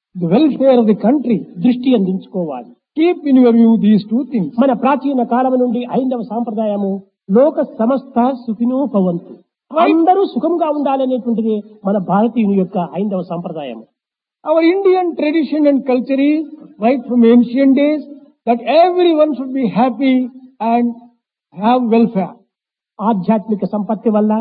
the welfare of the country. దృష్టి అందించుకోవాలి Keep in your view these two things. మన ప్రాచీన కాలం నుండి ఐదవ సాంప్రదాయము లోక సమస్త సుఖినో భవంతు అందరూ సుఖంగా ఉండాలనేటువంటిది మన భారతీయుని యొక్క ఐదవ సాంప్రదాయం Our Indian tradition and culture is right from ancient days that everyone should be happy and have welfare. ఆధ్యాత్మిక సంపత్తి వల్ల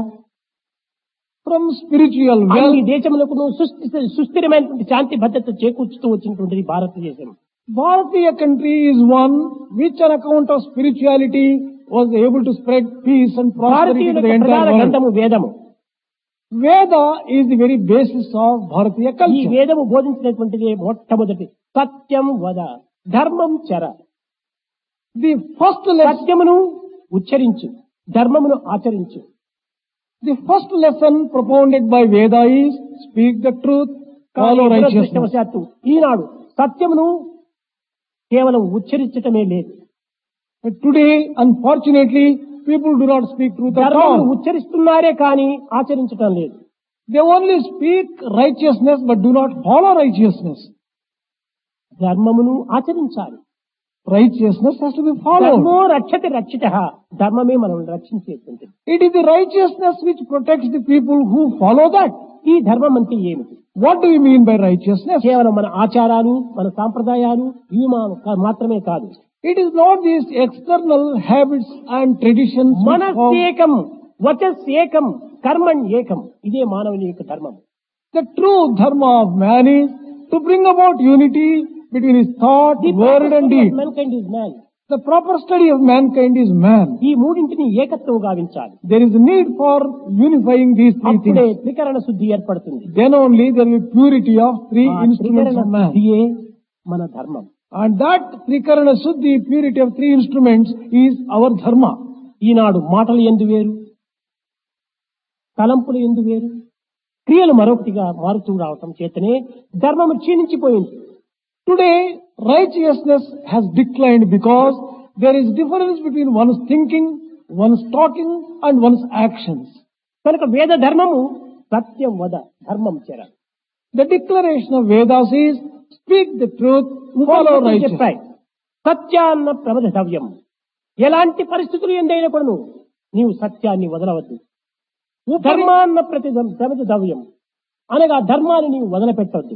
From spiritual అన్ని wealth, దేశములకు సుస్థి- సుస్థిరమైనటువంటి శాంతి భద్రత చేకూర్చుతూ వచ్చినటువంటిది భారతదేశం Bharatiya country is one which on account of spirituality was able to spread peace and prosperity భారతీయుల to the యొక్క entire ప్రధాన world. గ్రంథము వేదము Veda is the very basis of Bharatiya ఈ culture. వేదము బోధించినటువంటిది మొట్టమొదటి సత్యం వద ధర్మం చర The first lesson, సత్యమును ఉచ్చరించు ధర్మమును ఆచరించు the first lesson propounded by Veda is speak the truth, follow కానీ righteousness. దురదృష్టవశాత్తు ఈనాడు సత్యమును కేవలం ఉచ్చరించటమే లేదు But today, unfortunately, people do not speak truth at ధర్మమును all. ఉచ్చరిస్తున్నారే కానీ ఆచరించటం లేదు They only speak righteousness but do not follow righteousness. ధర్మమును ఆచరించాలి Righteousness has to be followed. ధర్మో రక్షతి రక్షిత ధర్మమే మనం రక్షించేటువంటిది It is the righteousness which protects the people who follow that. ఈ ధర్మం అంటే ఏమిటి What do you mean by righteousness? కేవలం మన ఆచారాలు మన సాంప్రదాయాలు ఇవి మా- మాత్రమే కాదు It is not these external habits and traditions. which form- మనస్సేకం వచస్ ఏకం కర్మణ్ ఏకం ఇదే మానవుని యొక్క ధర్మం The true dharma of man is to bring about unity between his thought, word and deed. Mankind is man The proper study of mankind is man. ఈ మూడింటిని ఏకత్వం గావించాలి There is a need for unifying these three అప్పుడే things. త్రికరణ శుద్ధి ఏర్పడుతుంది Then only there will be purity of three ఆ instruments త్రికరణ of man. శుద్ధియే మన ధర్మం And that Trikarana Suddhi, purity of three instruments, is our dharma. ఈనాడు మాటలు ఎందు వేరు తలంపులు ఎందు వేరు క్రియలు మరొకటిగా మారుతూ రావటం చేతనే ధర్మము క్షీణించిపోయింది Today, righteousness has declined because there is difference between one's thinking, one's talking, and one's actions. కనుక వేద ధర్మము సత్యం వద ధర్మం చెర The declaration of Vedas is, speak the truth, follow ఉపనిషత్తులు righteousness. చెప్పాయి సత్యాన్న ప్రమదవ్యం ఎలాంటి పరిస్థితులు ఎందైనా కూడా నీవు సత్యాన్ని వదలవద్దు ధర్మాన్న ప్రతి ప్రమదవ్యం అనగా ధర్మాన్ని నీవు వదిలిపెట్టవద్దు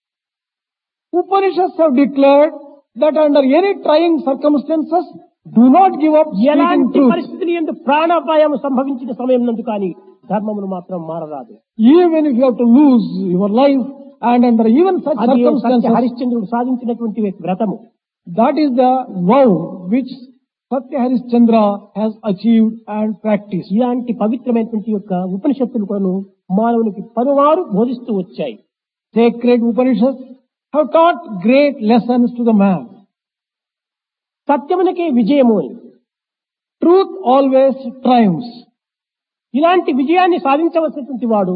Upanishads have declared that under any trying circumstances, do not give up speaking ఎలాంటి truth. పరిస్థితులు ఎందు ప్రాణాపాయం సంభవించిన సమయం నందు కానీ ధర్మమును మాత్రం మారరాదు Even if you have to lose your life, and under even such అది సత్య circumstances, హరిశ్చంద్రుడు సాధించినటువంటి వ్రతము That is the vow which Satya Harishchandra has achieved and practiced. ఇలాంటి పవిత్రమైనటువంటి యొక్క ఉపనిషత్తులు కూడాను మానవునికి పలుమారు బోధిస్తూ వచ్చాయి Sacred Upanishads have taught great lessons to the man. సత్యమునకే విజయము అని Truth always triumphs. ఇలాంటి విజయాన్ని సాధించవలసినటువంటి వాడు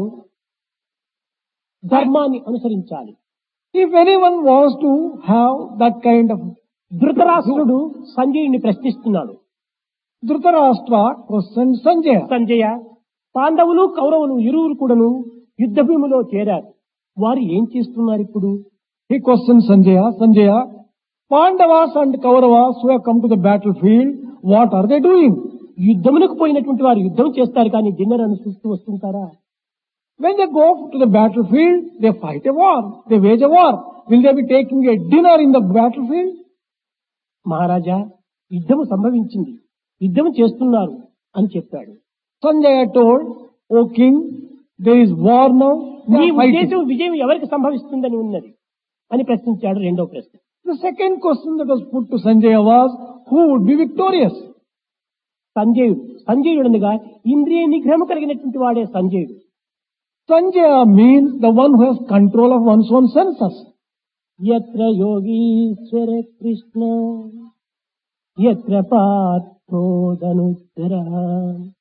ధర్మాన్ని అనుసరించాలి If anyone wants to have that kind of ధృతరాష్ట్రుడు సంజయుని ప్రశ్నిస్తున్నాడు Dhritarashtra questioned Sanjaya. సంజయ పాండవులు కౌరవులు ఇరువురు కూడాను యుద్ధ భూమిలో చేరారు వారు ఏం చేస్తున్నారు ఇప్పుడు He questioned Sanjaya. Sanjaya, Pandavas and Kauravas who have come to the battlefield, what are they doing? యుద్ధమునకు పోయినటువంటి వారు యుద్ధం చేస్తారు కానీ డిన్నర్ అని చూస్తూ వస్తుంటారా When they go to the battlefield, they fight a war. They wage a war. Will they be taking a dinner in the battlefield? మహారాజా యుద్ధము సంభవించింది యుద్ధం చేస్తున్నారు అని చెప్పాడు Sanjaya told, O king, there is war now. They నీ are fighting. ఉద్దేశం విజయం ఎవరికి సంభవిస్తుందని ఉన్నది అని ప్రశ్నించాడు రెండో ప్రశ్న The second question that was put to Sanjaya was, who would be victorious? సంజయుడు సంజయుడనగా ఇంద్రియ నిగ్రహం కలిగినటువంటి వాడే సంజయుడు Sanjaya means the one who has control of one's own senses. ఎత్ర యోగీశ్వర కృష్ణ ఎత్ర పార్థోదనుత్తర